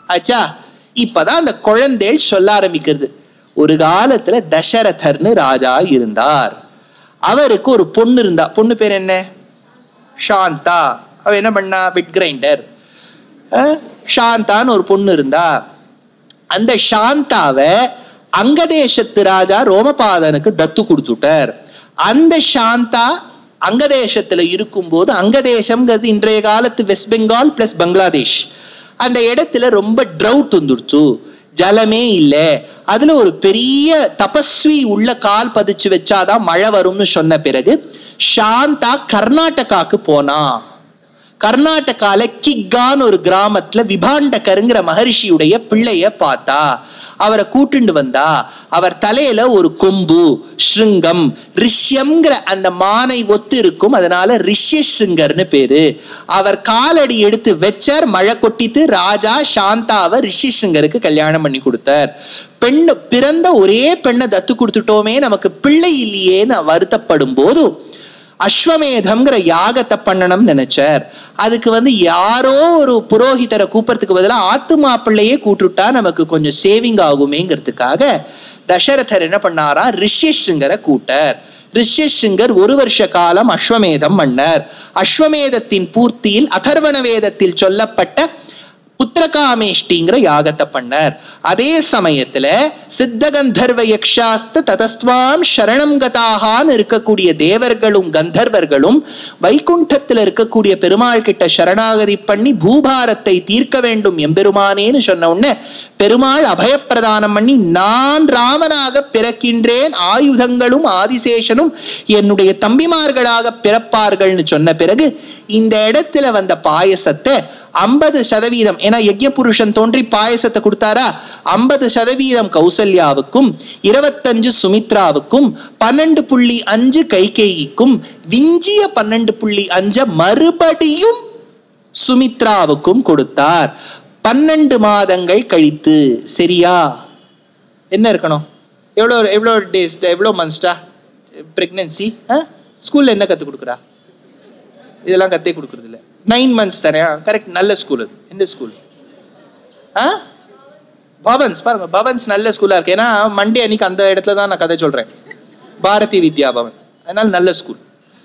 ஆச்சா இப்பதான் அந்த குழந்தைகள் சொல்ல ஆரம்பிக்கிறது ஒரு காலத்துல தசரதர்னு ராஜா இருந்தார் அவருக்கு ஒரு பொண்ணு இருந்தா பொண்ணு பேர் என்ன சாந்தா அவ என்ன பண்ணா பிட் கிரைண்டர் சாந்தான்னு ஒரு பொண்ணு இருந்தா அந்த சாந்தாவை அங்கதேசத்து ராஜா ரோமபாதனுக்கு தத்து கொடுத்துட்டார் அந்த சாந்தா அங்கதேசத்துல இருக்கும்போது அங்கதேசம்ங்கிறது இன்றைய காலத்து வெஸ்ட் பெங்கால் பிளஸ் பங்களாதேஷ் அந்த இடத்துல ரொம்ப ட்ரவுட் வந்துடுச்சு ஜலமே இல்லை அதுல ஒரு பெரிய தபஸ்வி உள்ள கால் பதிச்சு வச்சாதான் மழை வரும்னு சொன்ன பிறகு சாந்தா கர்நாடகாக்கு போனா கர்நாடகால கிக்கான்னு ஒரு கிராமத்துல விபாண்டகருங்கிற மகரிஷியுடைய பிள்ளைய பார்த்தா அவரை கூட்டிண்டு வந்தா அவர் தலையில ஒரு கொம்பு ஸ்ருங்கம் ரிஷ்யம்ங்கிற அந்த மானை ஒத்து இருக்கும் அதனால ரிஷ்ய ஸ்ருங்கர்னு பேரு அவர் காலடி எடுத்து வச்சார் மழை கொட்டித்து ராஜா சாந்தாவை ரிஷி ஸ்ருங்கருக்கு கல்யாணம் பண்ணி கொடுத்தார் பெண்ணு பிறந்த ஒரே பெண்ணை தத்து கொடுத்துட்டோமே நமக்கு பிள்ளை இல்லையேன்னு வருத்தப்படும் போது அஸ்வமேதம்ங்கிற யாகத்தை பண்ணணும்னு நினைச்சார் அதுக்கு வந்து யாரோ ஒரு புரோகிதரை கூப்பிடறதுக்கு பதிலாக ஆத்து மாப்பிள்ளையே கூட்டுட்டா நமக்கு கொஞ்சம் சேவிங் ஆகுமேங்கிறதுக்காக தசரதர் என்ன பண்ணாரா ரிஷ்யசிங்கரை கூட்டார் ரிஷ்யசிங்கர் ஒரு வருஷ காலம் அஸ்வமேதம் பண்ணார் அஸ்வமேதத்தின் பூர்த்தியில் அதர்வண வேதத்தில் சொல்லப்பட்ட புத்திரகாமேஷ்டிங்கிற யாகத்தை பண்ணார் அதே சமயத்துல சித்த கந்தர்வ யக்ஷாஸ்த ததஸ்வாம் சரணம் கதாகான்னு இருக்கக்கூடிய தேவர்களும் கந்தர்வர்களும் வைகுண்டத்துல இருக்கக்கூடிய பெருமாள் கிட்ட சரணாகதி பண்ணி பூபாரத்தை தீர்க்க வேண்டும் எம்பெருமானேன்னு சொன்ன உடனே பெருமாள் அபயப்பிரதானம் பண்ணி நான் ராமனாக பிறக்கின்றேன் ஆயுதங்களும் ஆதிசேஷனும் என்னுடைய தம்பிமார்களாக பிறப்பார்கள்னு சொன்ன பிறகு இந்த இடத்துல வந்த பாயசத்தை ஐம்பது சதவீதம் ஏன்னா யஜ்ய புருஷன் தோன்றி பாயசத்தை கொடுத்தாரா ஐம்பது சதவீதம் கௌசல்யாவுக்கும் இருபத்தஞ்சு சுமித்ராவுக்கும் பன்னெண்டு புள்ளி அஞ்சு கைகேயிக்கும் விஞ்சிய பன்னெண்டு புள்ளி அஞ்ச மறுபடியும் சுமித்ராவுக்கும் கொடுத்தார் பன்னெண்டு மாதங்கள் கழித்து சரியா என்ன இருக்கணும் எவ்வளோ எவ்வளோ டேஸ் எவ்வளோ மந்த்ஸ்டா ப்ரெக்னென்சி ஸ்கூலில் என்ன கற்றுக் கொடுக்குறா இதெல்லாம் கத்தே கொடுக்குறது இல்லை நைன் மந்த்ஸ் தரேன் கரெக்ட் நல்ல ஸ்கூல் அது எந்த ஸ்கூல் ஆ பவன்ஸ் பாருங்க பவன்ஸ் நல்ல ஸ்கூலாக இருக்கு ஏன்னா மண்டே அன்னைக்கு அந்த இடத்துல தான் நான் கதை சொல்கிறேன் பாரதி வித்யா பவன் அதனால நல்ல ஸ்கூல்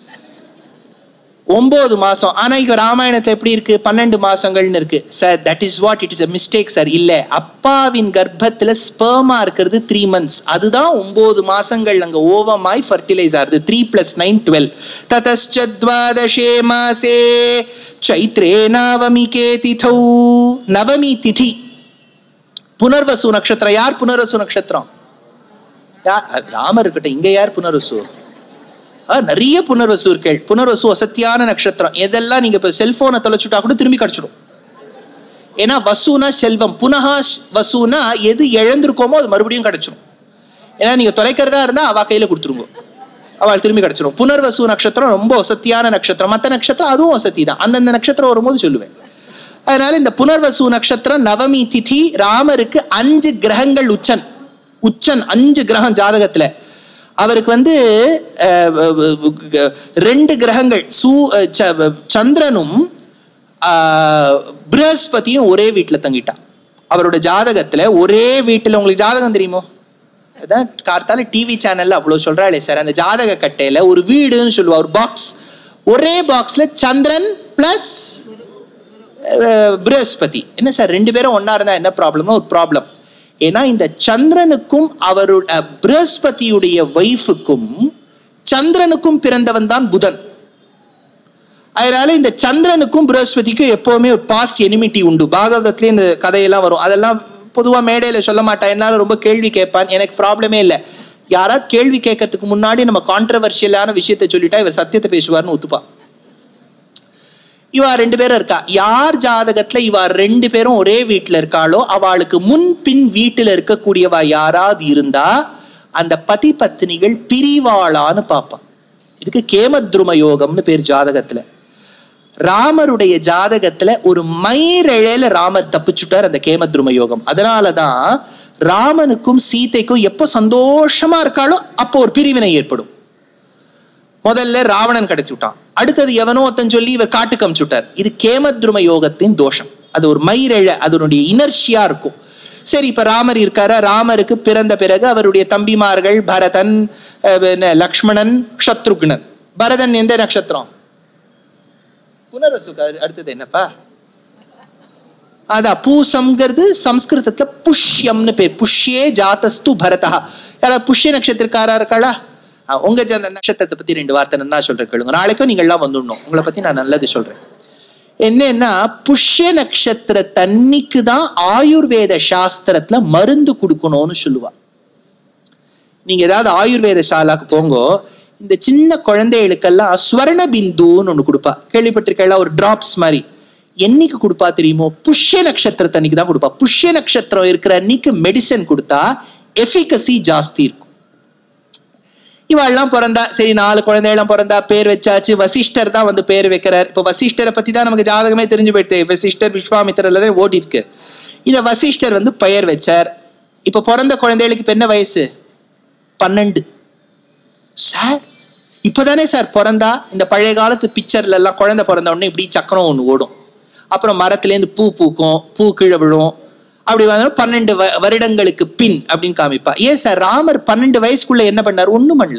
ஒன்பது மாசம் ஆனா இங்க ராமாயணத்தை எப்படி இருக்கு பன்னெண்டு மாசங்கள்னு இருக்கு sir that is what it is a mistake sir இல்ல அப்பாவின் கர்ப்பத்துல ஸ்பெர்மா இருக்கிறது த்ரீ மந்த்ஸ் அதுதான் ஒன்பது மாசங்கள் அங்க ஓவமாய் ஃபர்டிலைஸ் ஆகுது த்ரீ பிளஸ் நைன் டுவெல் ததச்சத்வாதசே மாசே சைத்ரே நவமிகே திதௌ நவமி திதி புனர்வசு நட்சத்திரம் யார் புனர்வசு நட்சத்திரம் யார் ராமர் இருக்கட்டும் இங்க யார் புனர்வசு நிறைய புனர்வசு இருக்கள் புனர்வசு அசத்தியான நட்சத்திரம் எதெல்லாம் நீங்க இப்ப செல்போனை தொலைச்சுட்டா கூட திரும்பி கிடைச்சிடும் ஏன்னா வசுனா செல்வம் புனகா வசுனா எது இழந்திருக்கோமோ அது மறுபடியும் கிடைச்சிடும் ஏன்னா நீங்க தொலைக்கிறதா இருந்தா அவ கையில கொடுத்துருங்க அவள் திரும்பி கிடைச்சிடும் புனர்வசு நட்சத்திரம் ரொம்ப வசத்தியான நட்சத்திரம் மற்ற நட்சத்திரம் அதுவும் வசதி தான் அந்தந்த நட்சத்திரம் வரும்போது சொல்லுவேன் அதனால இந்த புனர்வசு நட்சத்திரம் நவமி திதி ராமருக்கு அஞ்சு கிரகங்கள் உச்சன் உச்சன் அஞ்சு கிரகம் ஜாதகத்துல அவருக்கு வந்து ரெண்டு கிரகங்கள் சூ சந்திரனும் பிரகஸ்பதியும் ஒரே வீட்டில் தங்கிட்டான் அவரோட ஜாதகத்துல ஒரே வீட்டில் உங்களுக்கு ஜாதகம் தெரியுமோ அதான் கார்த்தால டிவி சேனல்ல அவ்வளோ சொல்றாளே சார் அந்த ஜாதக கட்டையில ஒரு வீடுன்னு சொல்லுவா ஒரு பாக்ஸ் ஒரே பாக்ஸ்ல சந்திரன் பிளஸ் பிரகஸ்பதி என்ன சார் ரெண்டு பேரும் ஒன்னா இருந்தா என்ன ப்ராப்ளம்னா ஒரு ப்ராப்ளம் ஏன்னா இந்த சந்திரனுக்கும் அவருடைய பிரகஸ்பதியுடைய ஒய்ஃபுக்கும் சந்திரனுக்கும் பிறந்தவன் தான் புதன் அதனால இந்த சந்திரனுக்கும் பிரகஸ்பதிக்கும் எப்பவுமே ஒரு பாஸ்ட் எனிமிட்டி உண்டு பாகவதத்திலே இந்த கதையெல்லாம் வரும் அதெல்லாம் பொதுவா மேடையில சொல்ல மாட்டான் என்னால ரொம்ப கேள்வி கேட்பான் எனக்கு ப்ராப்ளமே இல்லை யாராவது கேள்வி கேட்கறதுக்கு முன்னாடி நம்ம கான்ட்ரவர்ஷியலான விஷயத்தை சொல்லிட்டா இவர் சத்தியத்தை பேசுவார்னு ஒத்துப்பான் இவா ரெண்டு பேரும் இருக்கா யார் ஜாதகத்துல இவா ரெண்டு பேரும் ஒரே வீட்டுல இருக்காளோ அவளுக்கு முன் பின் வீட்டுல இருக்கக்கூடியவா யாராவது இருந்தா அந்த பதி பத்தினிகள் பிரிவாளான்னு பார்ப்பான் இதுக்கு கேமத்ரும யோகம்னு பேர் ஜாதகத்துல ராமருடைய ஜாதகத்துல ஒரு மயிரழையில ராமர் தப்பிச்சுட்டார் அந்த கேமத்ரும யோகம் அதனாலதான் ராமனுக்கும் சீதைக்கும் எப்போ சந்தோஷமா இருக்காளோ அப்போ ஒரு பிரிவினை ஏற்படும் முதல்ல ராவணன் கிடைச்சு விட்டான் அடுத்தது எவனோ ஒருத்தன் சொல்லி இவர் காட்டுக்கு அமிச்சுட்டார் இது கேமத்ரும யோகத்தின் தோஷம் அது ஒரு மயிரெழ அதனுடைய இனர்ஷியா இருக்கும் சரி இப்ப ராமர் இருக்காரா ராமருக்கு பிறந்த பிறகு அவருடைய தம்பிமார்கள் பரதன் அஹ், என்ன, லக்ஷ்மணன் சத்ருக்னன் பரதன் எந்த நட்சத்திரம் புனரசுக்கு அடு- அடுத்தது என்னப்பா அதான் பூசம்ங்கிறது சம்ஸ்கிருதத்துல புஷ்யம்னு பேர் புஷ்யே ஜாதஸ்து பரதா யாராவது புஷ்ய நட்சத்திரக்காரா இருக்காளா ஆ, உங்க ஜன நட்சத்திரத்தை பத்தி ரெண்டு வார்த்தை நல்லா சொல்றேன் கேளுங்க நாளைக்கும் நீங்க எல்லாம் வந்துடணும் உங்களை பத்தி நான் நல்லது சொல்றேன் என்னன்னா புஷ்ய நட்சத்திர தண்ணிக்கு தான் ஆயுர்வேத சாஸ்திரத்துல மருந்து கொடுக்கணும்னு சொல்லுவா நீங்க ஏதாவது ஆயுர்வேத சாலாக்கு போங்க இந்த சின்ன குழந்தைகளுக்கெல்லாம் ஸ்வர்ண பிந்துன்னு ஒண்ணு கொடுப்பா கேள்விப்பட்டிருக்கா ஒரு டிராப்ஸ் மாதிரி என்னைக்கு கொடுப்பா தெரியுமோ புஷ்ய நட்சத்திரத்து அன்னைக்கு தான் கொடுப்பா புஷ்ய நட்சத்திரம் இருக்கிற அன்னைக்கு மெடிசன் கொடுத்தா எஃபிகசி ஜாஸ்தி இருக்கும் இவாள்லாம் பிறந்தா சரி நாலு குழந்தையெல்லாம் பிறந்தா பேர் வச்சாச்சு வசிஷ்டர் தான் வந்து பேர் வைக்கிறார் இப்ப வசிஷ்டரை பத்தி தான் நமக்கு ஜாதகமே தெரிஞ்சு போயிடுது வசிஷ்டர் விஸ்வாமித்திரர்ல தான் ஓடி இருக்கு இத வசிஷ்டர் வந்து பெயர் வச்சார் இப்ப பிறந்த குழந்தைகளுக்கு இப்ப என்ன வயசு பன்னெண்டு சார் இப்பதானே சார் பிறந்தா இந்த பழைய காலத்து பிக்சர்ல எல்லாம் குழந்தை பிறந்த உடனே இப்படி சக்கரம் ஒண்ணு ஓடும் அப்புறம் மரத்துலேருந்து பூ பூக்கும் பூ கீழே விழும் அப்படி வந்து பன்னெண்டு வ- வருடங்களுக்கு பின் அப்படின்னு காமிப்பா ஏன் சார் ராமர் பன்னெண்டு வயசுக்குள்ள என்ன பண்ணார் ஒண்ணும் பண்ணல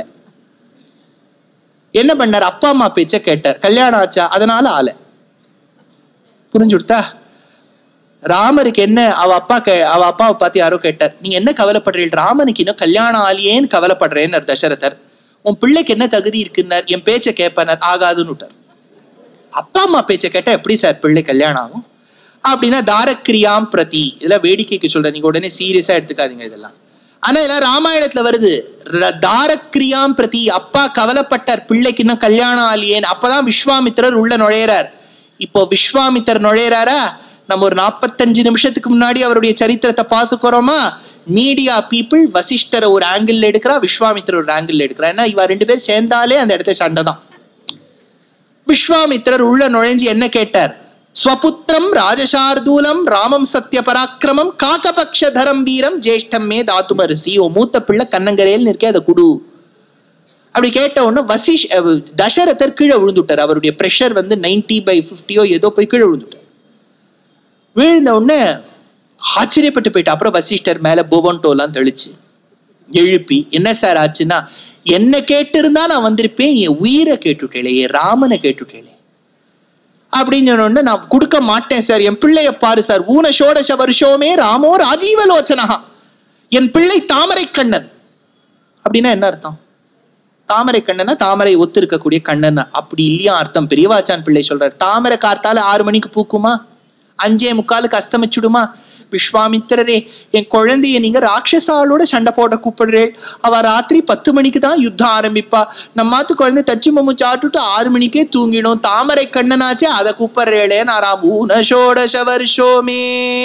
என்ன பண்ணார் அப்பா அம்மா பேச்ச கேட்டார் கல்யாணம் ஆச்சா அதனால ஆல புரிஞ்சுடுத்தா ராமருக்கு என்ன அவ அப்பா கே அவ அப்பாவை பார்த்து யாரோ கேட்டார் நீங்க என்ன கவலைப்படுறீங்க ராமனுக்கு இன்னும் கல்யாணம் ஆலியேன்னு கவலைப்படுறேன்னார் தசரதர் உன் பிள்ளைக்கு என்ன தகுதி இருக்குன்னார் என் பேச்சை கேட்பனர் ஆகாதுன்னு விட்டார் அப்பா அம்மா பேச்சை கேட்டா எப்படி சார் பிள்ளை கல்யாணம் ஆகும் அப்படின்னா தாரக்கிரியாம் பிரதி இதெல்லாம் வேடிக்கைக்கு சொல்றேன் நீங்க உடனே சீரியஸா எடுத்துக்காதீங்க இதெல்லாம் ஆனா இதெல்லாம் ராமாயணத்துல வருது ர- தாரக்கிரியாம் பிரதி அப்பா கவலைப்பட்டார் பிள்ளைக்கு இன்னும் கல்யாணம் ஆலியேன்னு அப்பதான் விஸ்வாமித்திரர் உள்ள நுழையிறார் இப்போ விஸ்வாமித்திரர் நுழையிறாரா நம்ம ஒரு நாற்பத்தஞ்சு நிமிஷத்துக்கு முன்னாடி அவருடைய சரித்திரத்தை பார்த்துக்கிறோமா மீடியா பீப்புள் வசிஷ்டரை ஒரு ஆங்கிள் எடுக்கிறா விஸ்வாமித்திரர் ஒரு ஆங்கிள் எடுக்கிறா ஏன்னா இவ ரெண்டு பேர் சேர்ந்தாலே அந்த இடத்த சண்டை தான் விஸ்வாமித்திரர் உள்ள நுழைஞ்சு என்ன கேட்டார் ஸ்வபுத்திரம் ராஜசார்தூலம் ராமம் சத்ய பராக்கிரமம் காக்கபக்ஷதரம் வீரம் ஜேஷ்டம் மே தாத்துமரிசி ஓ மூத்த பிள்ளை கண்ணங்கரையில் நிற்க அதை குடு அப்படி கேட்ட உடனே வசிஷ் அஹ், தசரதர் கீழே விழுந்துட்டார் அவருடைய ப்ரெஷர் வந்து 90 பை ஃபிஃப்டியோ ஏதோ போய் கீழே விழுந்துட்டார் விழுந்த உடனே ஆச்சரியப்பட்டு போயிட்டு அப்புறம் வசிஷ்டர் மேல புவன்டோலாம் தெளிச்சு எழுப்பி என்ன சார் ஆச்சுன்னா என்ன கேட்டிருந்தா நான் வந்திருப்பேன் என் உயிரை கேட்டுட்டேளே என் ராமனை கேட்டுட்டேளே அப்படின்னு சொன்ன உடனே நான் கொடுக்க மாட்டேன் சார் என் பிள்ளைய பாரு சார் ஊன ஷோடச வருஷோமே ராமோ ராஜீவலோச்சனஹா என் பிள்ளை தாமரை கண்ணன் அப்படின்னா என்ன அர்த்தம் தாமரை கண்ணனா தாமரை ஒத்து இருக்கக்கூடிய கண்ணன் அப்படி இல்லையா அர்த்தம் பெரியவாச்சான் பிள்ளை சொல்றார் தாமரை கார்த்தால ஆறு மணிக்கு பூக்குமா அஞ்சே முக்காலுக்கு அஸ்தமிச்சுடுமா விஸ்வாமித்திரரே என் குழந்தைய நீங்க ராட்சசாலோட சண்டை போட கூப்பிடுறேன் அவ ராத்திரி பத்து மணிக்கு தான் யுத்தம் ஆரம்பிப்பா நம்மாத்து குழந்தை தச்சு மம்மு சாப்பிட்டுட்டு ஆறு மணிக்கே தூங்கிடும் தாமரை கண்ணனாச்சே அதை கூப்பிடுறேளே நான் ராம் ஊன ஷோடச வருஷோமே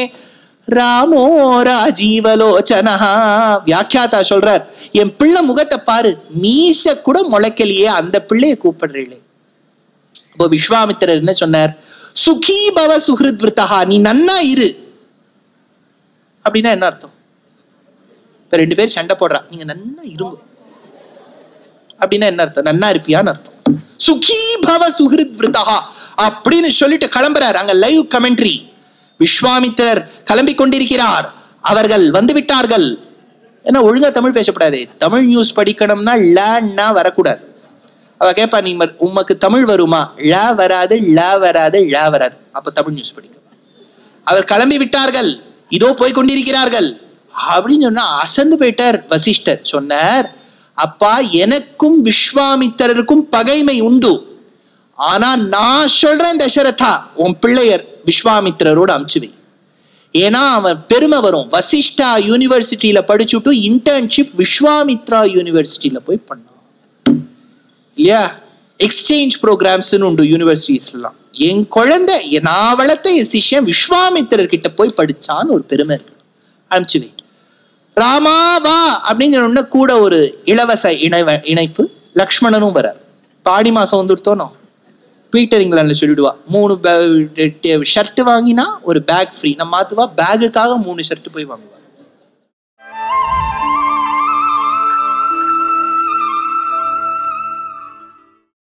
ராமோ ராஜீவலோச்சனஹா வியாக்கியாத்தா சொல்றார் என் பிள்ளை முகத்தை பாரு மீச கூட முளைக்கலையே அந்த பிள்ளைய கூப்பிடுறீளே அப்போ விஸ்வாமித்திரர் என்ன சொன்னார் சுகி பவ சுஹிருத் விருத்தஹா நீ நன்னா இரு அப்படின்னா என்ன அர்த்தம் இப்ப ரெண்டு பேர் சண்டை போடுறா நீங்க நன்னா இருங்க அப்படின்னா என்ன அர்த்தம் நன்னா இருப்பியான்னு அர்த்தம் சுகி பவ சுஹிருத் விருத்தஹா அப்படின்னு சொல்லிட்டு கிளம்புறார் அங்க லைவ் கமெண்ட்ரி விஸ்வாமித்திரர் கிளம்பி கொண்டிருக்கிறார் அவர்கள் வந்து விட்டார்கள் ஏன்னா ஒழுங்கா தமிழ் பேசப்படாது தமிழ் நியூஸ் படிக்கணும்னா லன்னா வரக்கூடாது அவ கேட்பா நீ ம- உமக்கு தமிழ் வருமா ழ வராது ழ வராது ழ வராது அப்ப தமிழ் நியூஸ் படிக்க அவர் கிளம்பி விட்டார்கள் இதோ போய் கொண்டிருக்கிறார்கள் அப்படின்னு சொன்னா அசந்து போயிட்டார் வசிஷ்டர் சொன்னார் அப்பா எனக்கும் விஸ்வாமித்திரருக்கும் பகைமை உண்டு ஆனா நான் சொல்றேன் தசரதா உன் பிள்ளையர் விஸ்வாமித்திரரோட அமுச்சு வை ஏன்னா அவன் பெருமை வரும் வசிஷ்டா யூனிவர்சிட்டியில படிச்சுட்டு இன்டர்ன்ஷிப் விஸ்வாமித்ரா யூனிவர்சிட்டியில போய் பண்ணான் இல்லையா எக்ஸ்சேஞ்ச் ப்ரோக்ராம்ஸ்னு உண்டு யூனிவர்சிட்டிஸ்லாம் என் குழந்தை நான் வளர்த்த என் சிஷ்யன் விஸ்வாமித்திரர் கிட்ட போய் படிச்சான்னு ஒரு பெருமை இருக்கு அனுப்பிச்சு வை ராமா வா அப்படின்னு சொன்ன உடனே கூட ஒரு இலவச இணைவ இணைப்பு லக்ஷ்மணனும் வரார் பாடி மாசம் வந்துடுத்தோனோ பீட்டர் இங்கிலாந்துல சொல்லிடுவா மூணு ஷர்ட் வாங்கினா ஒரு பேக் ஃப்ரீ நம்ம மாத்துவா பேகுக்காக மூணு ஷர்ட் போய் வாங்குவா